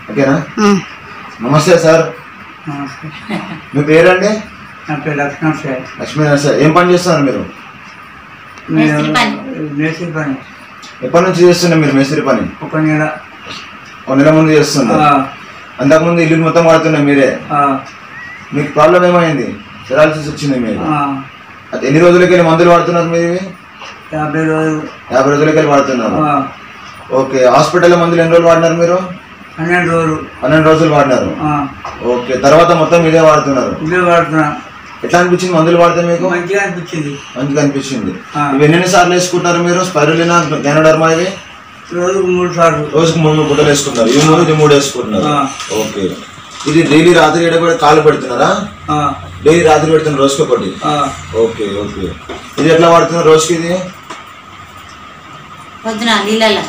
ఓకేనా ఉమ్. నమస్తే సార్ నమస్తే మీ పేరండి నా పేరు లక్ష్మణ్ సార్ లక్ష్మీనారాయణ సార్ ఏం పని చేస్తున్నారు మీరు మేస్త్రి పని. మేస్త్రి పని ఎప్పటి నుంచి చేస్తున్నారు మీరు మేస్త్రి పని ఒక నెల ఒక నెల ముందు చేస్తున్నారు ఆ, అంతకుముందు ఇల్లు మొత్తం వాడుతున్నారు మీరే ఆ, మీకు ప్రాబ్లం ఏమైంది పెరాలసిస్ వచ్చింది మీరు ఆ, అది ఎన్ని రోజులకి వెళ్ళి మందులు వాడుతున్నారు మీరు ఇవి? యాభై రోజులు యాభై రోజులకి వెళ్ళి వాడుతున్నారు ఆ, ఓకే హాస్పిటల్లో మందులు ఎన్ని రోజులు వాడినారు మీరు పన్నెండు రోజులు పన్నెండు రోజులు వాడినారు ఆ, ఓకే తర్వాత మొత్తం ఇదే వాడుతున్నారు ఇల్లు వాడుతున్నా ఎట్లా అనిపించింది మందులు వాడితే మీకు మంచిగా అనిపించింది మంచిగా అనిపించింది ఆ. ఇవి ఎన్ని సార్లు వేసుకుంటారు మీరు స్పైరులినా గెనడర్మా ఇవి రోజుకు మూడు సార్లు రోజుకు మూడు మూడు గుడ్డలు వేసుకుంటారు ఇవి మూడు ఇది మూడు వేసుకుంటున్నారు ఆ. ఓకే ఇది డైలీ రాత్రి ఏడ కూడా కాలు పెడుతున్నారా ఆ, డైలీ రాత్రి పెడుతున్నారు రోజుకి ఒకటి ఆ, ఓకే ఓకే ఇది ఎట్లా వాడుతున్నారు రోజుకి ఇది పొద్దున నీళ్ళలో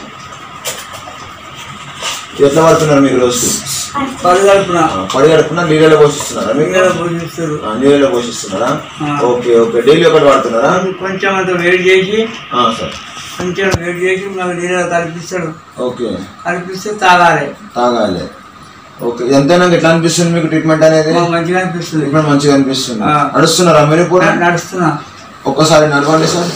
ఇది ఎట్లా వాడుతున్నారు మీకు రోజుకి పది కలుపున ఆ, పడి గడుపున నీళ్ళలో పోషిస్తున్నారా మీకు నీళ్ళలో పోషిస్తారు ఆ, నీళ్ళలో పోషిస్తున్నారా ఆ. ఓకే ఓకే డైలీ ఒకటి వాడుతున్నారా అది కొంచెం అంత వేడి చేసి ఆ, సార్ కొంచెం వేడి చేసి మాకు నీళ్ళలో కలిపిస్తాడు ఓకే కలిపిస్తే తాగాలి తాగాలి ఓకే ఎంతైనా ఎట్లా అనిపిస్తుంది మీకు ట్రీట్మెంట్ అనేది మాకు మంచిగా అనిపిస్తుంది ట్రీట్మెంట్ మంచిగా అనిపిస్తుంది ఆ. నడుస్తున్నారా మీరు ఇప్పుడు న- నడుస్తున్నా ఒక్కసారి నడవండి సార్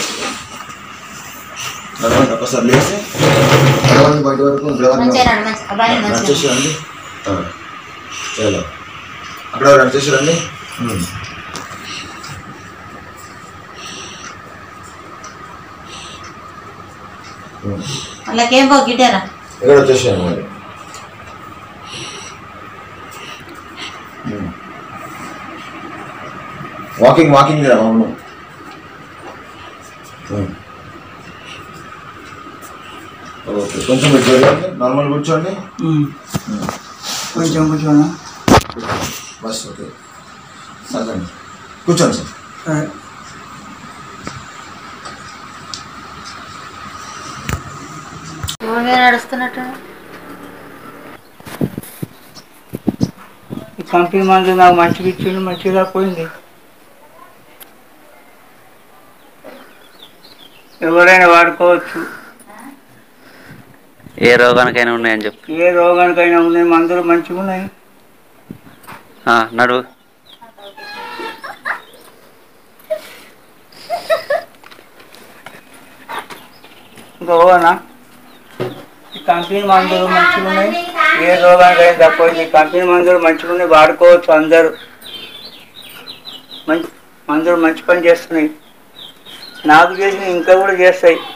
నడవండి ఒక్కసారి లేచి నడవండి బయట వరకు నడవండి. మంచిగా నడు, మంచిగా బాగా మంచిగా నడిచేసి రండి ఆ. చాలా అక్కడ నడిచేసి రండి ఉమ్. ఉమ్. వాళ్ళకేం పో గిటారా ఇక్కడ వచ్చేసాను మరి ఉమ్. వాకింగ్ వాకింగ్ రా అవును ఉమ్. ఓకే కొంచెం ఇటు జరగండి నార్మల్ కూర్చోండి ఉమ్. కొంచెం కూర్చోనా బస్ ఓకే సర్దండి కూర్చోండి సార్ సరే ఊరికే నడుస్తున్నట్టు ఈ కంపెనీ మందు నాకు మంచిగా ఇచ్చిండు మంచిగా పోయింది ఎవరైనా వాడుకోవచ్చు ఏ రోగానికైనా ఉన్నాయని చెప్పు ఏ రోగానికైనా ఉన్నాయి మందులు మంచిగా ఉన్నాయి ఆ, నడు ఇంకా ఓనా ఈ కంపెనీ మందులు మంచిగా ఉన్నాయి ఏ రోగానికైనా తక్కువ ఈ కంపెనీ మందులు మంచిగా ఉన్నాయి వాడుకోవచ్చు అందరూ మంచి మందులు మంచి పని చేస్తున్నాయి నాకు చేసిన ఇంకా కూడా చేస్తాయి